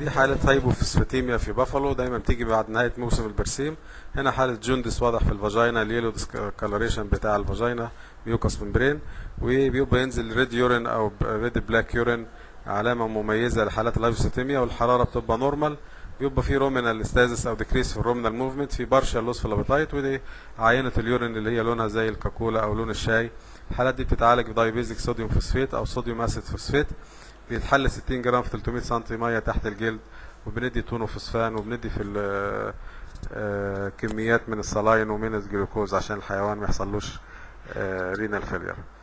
دي حالة هايبوفوسفاتيميا في بافالو دايما بتيجي بعد نهاية موسم البرسيم هنا حالة جوندس واضح في الفاجينا اليلو ديسكالوريشن بتاع الفاجينا ميوكاس ممبرين وبيبقى ينزل ريد يورين او ريد بلاك يورين علامة مميزة لحالات الهايبوفوسفاتيميا والحرارة بتبقى نورمال بيبقى في رومينال استازيس او ديكريس في الرومينال موفمنت في بارشال لوس في الابيتايت ودي عينة اليورين اللي هي لونها زي الكاكولا او لون الشاي الحالات دي بتتعالج بدايبيزك صوديوم فوسفيت او صوديوم اسيد فوسفيت بيتحل 60 جرام في 300 سم ميه تحت الجلد وبندي تونوفوسفان وبندي في كميات من الصلاين ومن الجلوكوز عشان الحيوان ما يحصلوش رينال فيلير